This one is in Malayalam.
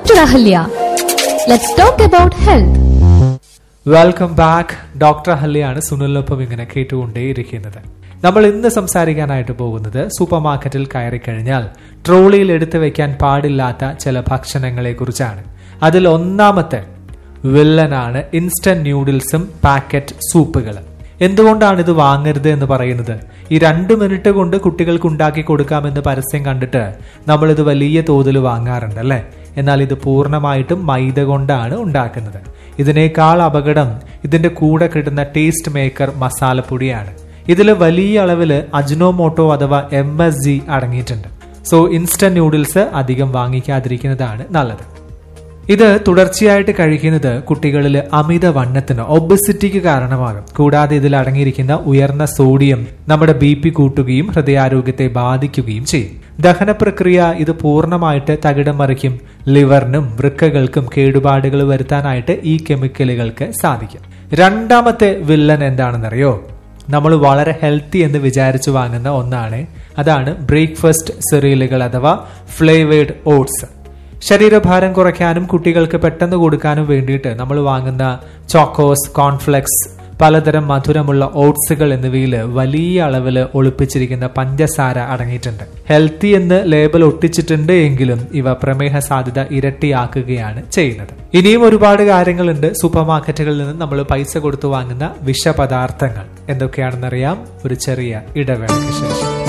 Dr. Ahalya. Let's talk about health. Welcome back doctor ഹല്ലിയാണ് സുനിലിനൊപ്പം ഇങ്ങനെ കേട്ടുകൊണ്ടേയിരിക്കുന്നത് നമ്മൾ ഇന്ന് സംസാരിക്കാനായിട്ട് പോകുന്നത് സൂപ്പർ മാർക്കറ്റിൽ കയറി കഴിഞ്ഞാൽ ട്രോളിയിൽ എടുത്തു വെക്കാൻ പാടില്ലാത്ത ചില ഭക്ഷണങ്ങളെ കുറിച്ചാണ് അതിൽ ഒന്നാമത്തെ വില്ലനാണ് ഇൻസ്റ്റന്റ് ന്യൂഡിൽസും പാക്കറ്റ് സൂപ്പുകൾ എന്തുകൊണ്ടാണ് ഇത് വാങ്ങരുത് എന്ന് പറയുന്നത് ഈ രണ്ട് മിനിറ്റ് കൊണ്ട് കുട്ടികൾക്ക് ഉണ്ടാക്കി കൊടുക്കാമെന്ന് പരസ്യം കണ്ടിട്ട് നമ്മൾ ഇത് വലിയ തോതിൽ വാങ്ങാറുണ്ട് അല്ലേ എന്നാൽ ഇത് പൂർണ്ണമായിട്ടും മൈദ കൊണ്ടാണ് ഉണ്ടാക്കുന്നത് ഇതിനേക്കാൾ അപകടം ഇതിന്റെ കൂടെ കിട്ടുന്ന ടേസ്റ്റ് മേക്കർ മസാലപ്പൊടിയാണ് ഇതിൽ വലിയ അളവിൽ അജ്നോമോട്ടോ അഥവാ എം എസ് ജി അടങ്ങിയിട്ടുണ്ട് സോ ഇൻസ്റ്റന്റ് നൂഡിൽസ് അധികം വാങ്ങിക്കാതിരിക്കുന്നതാണ് നല്ലത് ഇത് തുടർച്ചയായിട്ട് കഴിക്കുന്നത് കുട്ടികളിൽ അമിത വണ്ണത്തിന് ഒബസിറ്റിക്ക് കാരണമാകും കൂടാതെ ഇതിൽ അടങ്ങിയിരിക്കുന്ന ഉയർന്ന സോഡിയം നമ്മുടെ ബി പി കൂട്ടുകയും ഹൃദയാരോഗ്യത്തെ ബാധിക്കുകയും ചെയ്യും ദഹന പ്രക്രിയ ഇത് പൂർണ്ണമായിട്ട് തകിടം മറിക്കും ലിവറിനും വൃക്കകൾക്കും കേടുപാടുകൾ വരുത്താനായിട്ട് ഈ കെമിക്കലുകൾക്ക് സാധിക്കും രണ്ടാമത്തെ വില്ലൻ എന്താണെന്നറിയോ നമ്മൾ വളരെ ഹെൽത്തി എന്ന് വിചാരിച്ചു വാങ്ങുന്ന ഒന്നാണ് അതാണ് ബ്രേക്ക്ഫാസ്റ്റ് സെറീലുകൾ അഥവാ ഫ്ലേവേഡ് ഓട്സ് ശരീരഭാരം കുറയ്ക്കാനും കുട്ടികൾക്ക് പെട്ടെന്ന് കൊടുക്കാനും വേണ്ടിയിട്ട് നമ്മൾ വാങ്ങുന്ന ചോക്കോസ് കോൺഫ്ലെക്സ് പലതരം മധുരമുള്ള ഓട്സുകൾ എന്നിവയിൽ വലിയ അളവിൽ ഒളിപ്പിച്ചിരിക്കുന്ന പഞ്ചസാര അടങ്ങിയിട്ടുണ്ട് ഹെൽത്തി എന്ന് ലേബൽ ഒട്ടിച്ചിട്ടുണ്ട് എങ്കിലും ഇവ പ്രമേഹ സാധ്യത ഇരട്ടിയാക്കുകയാണ് ചെയ്യുന്നത് ഇനിയും ഒരുപാട് കാര്യങ്ങളുണ്ട് സൂപ്പർ മാർക്കറ്റുകളിൽ നിന്ന് നമ്മൾ പൈസ കൊടുത്തു വാങ്ങുന്ന വിഷപദാർത്ഥങ്ങൾ എന്തൊക്കെയാണെന്നറിയാം ഒരു ചെറിയ ഇടവേളയ്ക്ക് ശേഷം